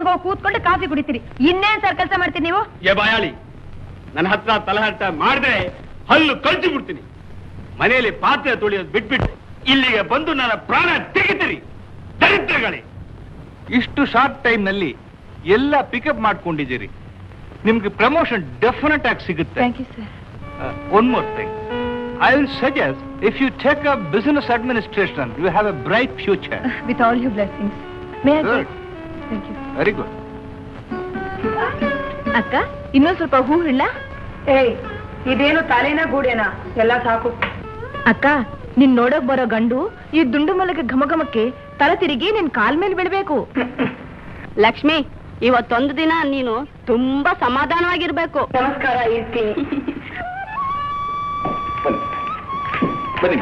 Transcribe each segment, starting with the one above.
ಹೋಗಿ ಕೂತ್ಕೊಂಡು ಕಾಫಿ ಕುಡಿತೀರಿ ಇನ್ನೇನ್ ಸರ್ ಕೆಲಸ ಮಾಡ್ತೀರಿ ನೀವು ಏ ಬಾಯಾಳಿ ನನ್ನ ಹತ್ರ ತಲಹಟ ಮಾಡಿದ್ರೆ ಹಲ್ಲು ಕಳ್ಸಿ ಬಿಡ್ತೀನಿ ಮನೆಯಲ್ಲಿ ಪಾತ್ರೆ ತೊಳೆಯೋದು ಬಿಟ್ಬಿಟ್ಟು ಇಲ್ಲಿಗೆ ಬಂದು ನನ್ನ ಪ್ರಾಣ ತೆಗಿತೀರಿ ದರಿದ್ರಗಳೇ ಇಷ್ಟು ಶಾರ್ಟ್ ಟೈಮ್ ನಲ್ಲಿ ಎಲ್ಲ ಪಿಕಪ್ ಮಾಡ್ಕೊಂಡಿದ್ದೀರಿ ನಿಮ್ಗೆ ಪ್ರಮೋಷನ್ ಡೆಫಿನೆಟ್ ಆಗಿ ಸಿಗುತ್ತೆ thank you sir one more thing I will suggest if you take a business administration you have a bright future with all you blessings may I Good. Thank you very good ಅಕ್ಕ ಇನ್ನೊಂದ್ ಸ್ವಲ್ಪ ಹೂ ಇಲ್ಲ ಏಯ್ ಇದೇನು ತಲೆನ ಗೂಡೇನಾ ಎಲ್ಲ ಸಾಕು ಅಕ್ಕ ನಿನ್ ನೋಡಕ್ ಬರೋ ಗಂಡು ಈ ದುಂಡು ಮಲಗ ಘಮಘಮಕ್ಕೆ ತಲೆ ತಿರುಗಿ ನಿನ್ ಕಾಲ್ ಮೇಲೆ ಬಿಡ್ಬೇಕು ಲಕ್ಷ್ಮಿ ಇವತ್ತೊಂದು ದಿನ ನೀನು ತುಂಬಾ ಸಮಾಧಾನವಾಗಿರ್ಬೇಕು ನಮಸ್ಕಾರ ಇರ್ತೀನಿ ಬನ್ನಿ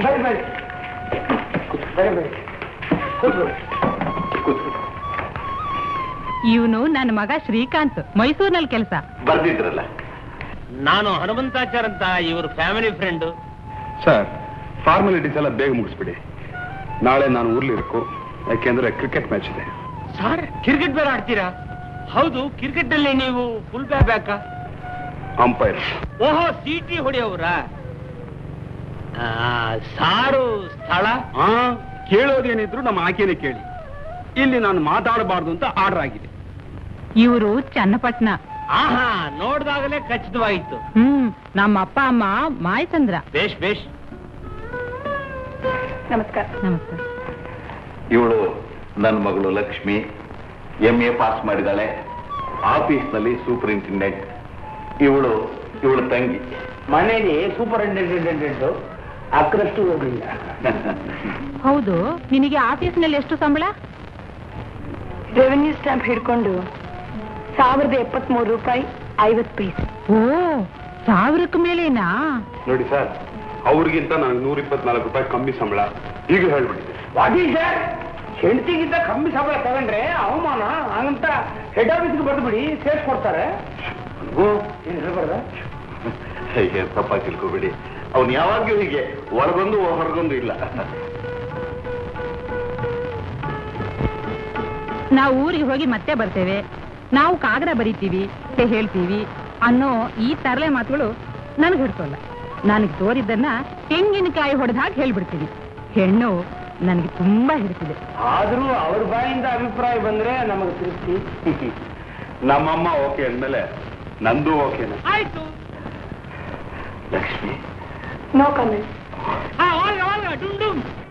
ಇವನು ನನ್ನ ಮಗ ಶ್ರೀಕಾಂತ್ ಮೈಸೂರಿನಲ್ಲಿ ಕೆಲಸ ಬರ್ದಿದ್ರಲ್ಲ ನಾನು ಹನುಮಂತಾಚಾರ್ ಅಂತ ಇವರು ಫ್ಯಾಮಿಲಿ ಫ್ರೆಂಡ್ ಸರ್ ಫಾರ್ಮಾಲಿಟೀಸ್ ಎಲ್ಲ ಬೇಗ ಮುಗಿಸ್ಬಿಡಿ ನಾಳೆ ನಾನು ಊರ್ಲಿರ್ಕು ಯಾಕೆಂದ್ರೆ ಕ್ರಿಕೆಟ್ ಮ್ಯಾಚ್ ಇದೆ ಸರ್ ಕ್ರಿಕೆಟ್ ಬೇರೆ ಆಡ್ತೀರಾ ಹೌದು ಕ್ರಿಕೆಟ್ ಅಲ್ಲಿ ನೀವು ಫುಲ್ ಬ್ಯಾಕ್ ಬ್ಯಾಕಾ ಅಂಪೈರ್ ಓಹೋ ಸಿಟಿ ಹೊಡೆಯವರ ಸಾರು ಸ್ಥಳ ಆ ಕೇಳೋದೇನಿದ್ರು ನಮ್ಮ ಆಕೆನೆ ಕೇಳಿ ಇಲ್ಲಿ ನಾನು ಮಾತಾಡಬಾರ್ದು ಅಂತ ಆರ್ಡರ್ ಆಗಿದೆ ಇವರು ಚನ್ನಪಟ್ಟಣ ಆಹಾ ನೋಡ್ದಾಗಲೇ ಖಚಿತವಾಯಿತು ಹ್ಮ್ ನಮ್ಮ ಅಪ್ಪ ಅಮ್ಮ ಮಾಯಚಂದ್ರ ಬೇಷ್ ಬೇಷ್ ನಮಸ್ಕಾರ ನಮಸ್ಕಾರ ಇವಳು ನನ್ನ ಮಗಳು ಲಕ್ಷ್ಮಿ ಎಂ ಎ ಪಾಸ್ ಮಾಡಿದ್ದಾಳೆ ಆಫೀಸ್ನಲ್ಲಿ ಸೂಪರಿಂಟೆಂಡೆಂಟ್ ಇವಳು ಇವಳು ತಂಗಿ ಮನೇಲಿ ಸೂಪರಿಂಟೆಂಡೆಂಟ್ ಅಕ್ರಷ್ಟು ಹೋಗ್ಲಿಲ್ಲ ಹೌದು ನಿನಗೆ ಆಫೀಸ್ನಲ್ಲಿ ಎಷ್ಟು ಸಂಬಳ ರೆವೆನ್ಯೂ ಸ್ಟಾಂಪ್ ಹಿಡ್ಕೊಂಡು ಸಾವಿರದ ಎಪ್ಪತ್ಮೂರು ರೂಪಾಯಿ ಐವತ್ತು ಪೈಸೆ ಓ ಸಾವಿರಕ್ಕೆ ಮೇಲೇನಾ ನೋಡಿ ಸರ್ ಅವ್ರಿಗಿಂತ ನನಗೆ ನೂರ ಇಪ್ಪತ್ನಾಲ್ಕು ರೂಪಾಯಿ ಕಮ್ಮಿ ಸಂಬಳ ಈಗ ಹೇಳ್ಬಿಟ್ಟಿದೆ ವಾಡಿ ಸರ್ ಹೆಂಡತಿಗಿಂತ ಕಮ್ಮಿ ಸಂಬಳ ತಗೊಂಡ್ರೆ ಅವಮಾನ ಹಂಗಂತ ಹೆಡ್ ಆಫೀಸ್ಗೆ ಬರ್ದು ಬಿಡಿ ಸೇರ್ಸ್ಕೊಡ್ತಾರೆ ಏನ್ ಹೇಳ್ಬಾರ್ದ ಏನ್ ತಪ್ಪಾಗಿ ತಿಳ್ಕೊಬೇಡಿ ಅವನು ಯಾವಾಗ್ಲೂ ಹೀಗೆ ಹೊರಗೊಂದು ಹೊರಗೊಂದು ಇಲ್ಲ ನಾವು ಊರಿಗೆ ಹೋಗಿ ಮತ್ತೆ ಬರ್ತೇವೆ ನಾವು ಕಾಗದ ಬರಿತೀವಿ ಮತ್ತೆ ಹೇಳ್ತೀವಿ ಅನ್ನೋ ಈ ತರಲೆ ಮಾತುಗಳು ನನಗೆ ಹಿಡ್ಸೋಲ್ಲ ನನಗೆ ತೋರಿದ್ದನ್ನ ತೆಂಗಿನಕಾಯಿ ಹೊಡೆದ ಹಾಗೆ ಹೇಳ್ಬಿಡ್ತೀನಿ ಹೆಣ್ಣು ನನಗೆ ತುಂಬಾ ಹಿಡಿತಿದೆ ಆದ್ರೂ ಅವ್ರ ಬಾಯಿಂದ ಅಭಿಪ್ರಾಯ ಬಂದ್ರೆ ನಮಗೆ ತೃಪ್ತಿ ನಮ್ಮಮ್ಮ ಓಕೆ ಅಂದ್ಮೇಲೆ ನಂದು ಓಕೆನೆ ಆಯ್ತು ಲಕ್ಷ್ಮಿ ನೋ ಕಮೆಂಟ್ ಆ, ಒಳಗೆ, ಒಳಗೆ, ಡುಮ್ ಡುಮ್